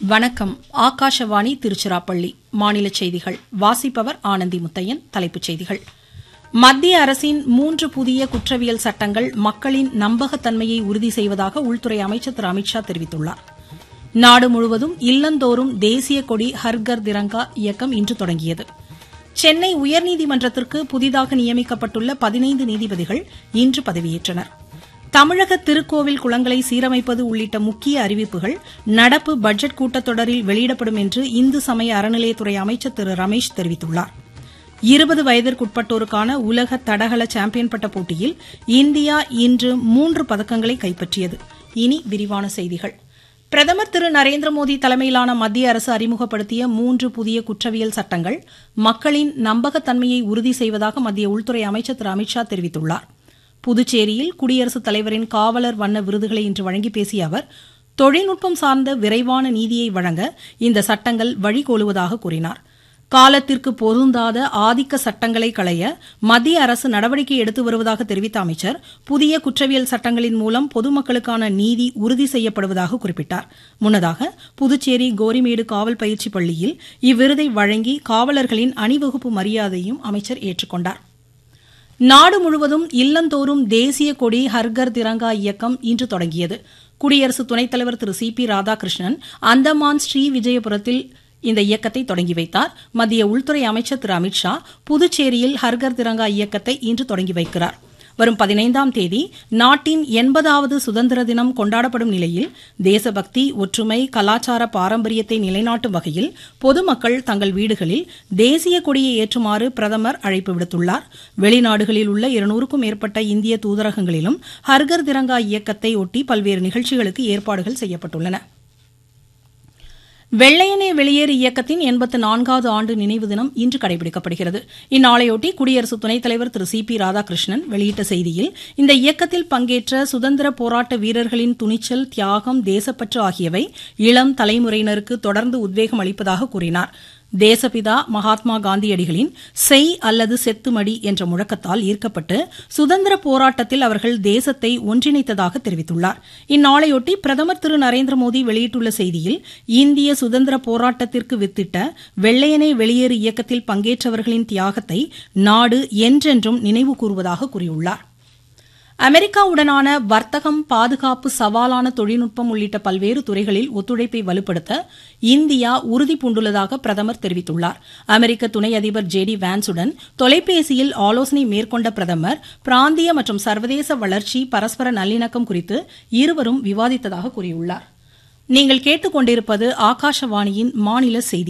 வணக்கம் ஆகாஷவாணி திருச்சிராப்பள்ளி மாநில செய்திகள் வாசிப்பவர் ஆனந்தி முத்தையன் தலைப்புச் செய்திகள் மத்திய அரசின் மூன்று புதிய குற்றவியல் சட்டங்கள் மக்களின் நம்பகத்தன்மையை உறுதி செய்வதாக உள்துறை அமைச்சர் திரு அமித் ஷா தெரிவித்துள்ளார் நாடு முழுவதும் இல்லந்தோறும் தேசிய கொடி ஹர்கர் திரங்கா இயக்கம் இன்று தொடங்கியது சென்னை உயர்நீதிமன்றத்திற்கு புதிதாக நியமிக்கப்பட்டுள்ள பதினைந்து நீதிபதிகள் இன்று பதவியேற்றனா் தமிழக திருக்கோவில் குளங்களை சீரமைப்பது உள்ளிட்ட முக்கிய அறிவிப்புகள் நடப்பு பட்ஜெட் கூட்டத்தொடரில் வெளியிடப்படும் என்று இந்து சமய அறநிலையத்துறை அமைச்சர் திரு ரமேஷ் தெரிவித்துள்ளார் இருபது வயதிற்குட்பட்டோருக்கான உலக தடகள சாம்பியன் பட்ட போட்டியில் இந்தியா இன்று மூன்று பதக்கங்களை கைப்பற்றியது இனி விரிவான செய்திகள் பிரதமர் திரு நரேந்திர மோடி தலைமையிலான மத்திய அரசு அறிமுகப்படுத்திய மூன்று புதிய குற்றவியல் சட்டங்கள் மக்களின் நம்பகத்தன்மையை உறுதி செய்வதாக மத்திய உள்துறை அமைச்சர் திரு அமித் ஷா தெரிவித்துள்ளாா் புதுச்சேரியில் குடியரசுத் தலைவரின் காவலர் வண்ண விருதுகளை இன்று வழங்கி பேசிய அவர் தொழில்நுட்பம் சார்ந்த விரைவான நீதியை வழங்க இந்த சட்டங்கள் வழிகோலுவதாக கூறினார் காலத்திற்கு பொருந்தாத ஆதிக்க சட்டங்களை களைய மத்திய அரசு நடவடிக்கை எடுத்து வருவதாக தெரிவித்த அமைச்சர் புதிய குற்றவியல் சட்டங்களின் மூலம் பொதுமக்களுக்கான நீதி உறுதி செய்யப்படுவதாக குறிப்பிட்டார் முன்னதாக புதுச்சேரி கோரிமேடு காவல் பயிற்சி பள்ளியில் இவ்விருதை வழங்கி காவலர்களின் அணிவகுப்பு மரியாதையும் அமைச்சர் ஏற்றுக்கொண்டார் நாடு முழுவதும் இல்லந்தோறும் தேசிய கொடி ஹர்கர் திரங்கா இயக்கம் இன்று தொடங்கியது குடியரசு துணைத் தலைவர் திரு சி பி ராதாகிருஷ்ணன் அந்தமான் ஸ்ரீ விஜயபுரத்தில் இந்த இயக்கத்தை தொடங்கி வைத்தார் மத்திய உள்துறை அமைச்சர் திரு அமித் ஷா புதுச்சேரியில் ஹர்கர் திரங்கா இயக்கத்தை இன்று தொடங்கி வைக்கிறார் வரும் பதினைந்தாம் தேதி நாட்டின் எண்பதாவது சுதந்திர தினம் கொண்டாடப்படும் நிலையில் தேசபக்தி ஒற்றுமை கலாச்சார பாரம்பரியத்தை நிலைநாட்டும் வகையில் பொதுமக்கள் தங்கள் வீடுகளில் தேசிய கொடியை ஏற்றுமாறு பிரதமர் அழைப்பு விடுத்துள்ளார் வெளிநாடுகளில் உள்ள இருநூறுக்கும் மேற்பட்ட இந்திய தூதரகங்களிலும் ஹர்கர் திரங்கா இயக்கத்தை ஒட்டி பல்வேறு நிகழ்ச்சிகளுக்கு ஏற்பாடுகள் செய்யப்பட்டுள்ளன வெள்ளையனே வெளியேறு இயக்கத்தின் எண்பத்து நான்காவது ஆண்டு நினைவு தினம் இன்று கடைபிடிக்கப்படுகிறது இந்நாளையொட்டி குடியரசு துணைத் தலைவர் திரு சி பி ராதாகிருஷ்ணன் வெளியிட்ட செய்தியில் இந்த இயக்கத்தில் பங்கேற்ற சுதந்திர போராட்ட வீரர்களின் துணிச்சல் தியாகம் தேசப்பற்று ஆகியவை இளம் தலைமுறையினருக்கு தொடர்ந்து உத்வேகம் அளிப்பதாக கூறினார் தேசபிதா மகாத்மா காந்தியடிகளின் செய் அல்லது செத்துமடி என்ற முழக்கத்தால் ஈர்க்கப்பட்டு சுதந்திர போராட்டத்தில் அவர்கள் தேசத்தை ஒன்றிணைத்ததாக தெரிவித்துள்ளார் இந்நாளையொட்டி பிரதமர் திரு நரேந்திர மோடி வெளியிட்டுள்ள செய்தியில் இந்திய சுதந்திர போராட்டத்திற்கு வித்திட்ட வெள்ளையனே வெளியேறு இயக்கத்தில் பங்கேற்றவர்களின் தியாகத்தை நாடு என்றென்றும் நினைவு கூறுவதாக கூறியுள்ளார் அமெரிக்காவுடனான வர்த்தகம் பாதுகாப்பு சவாலான தொழில்நுட்பம் உள்ளிட்ட பல்வேறு துறைகளில் ஒத்துழைப்பை வலுப்படுத்த இந்தியா உறுதி பூண்டுள்ளதாக பிரதமர் தெரிவித்துள்ளார் அமெரிக்க துணை அதிபர் ஜே டி வான்ஸுடன் தொலைபேசியில் ஆலோசனை மேற்கொண்ட பிரதமர் பிராந்திய மற்றும் சர்வதேச வளர்ச்சி பரஸ்பர நல்லிணக்கம் குறித்து இருவரும் விவாதித்ததாக கூறியுள்ளார் நீங்கள் கேட்டுக்கொண்டிருப்பது ஆகாஷவாணியின் மாநில செய்தி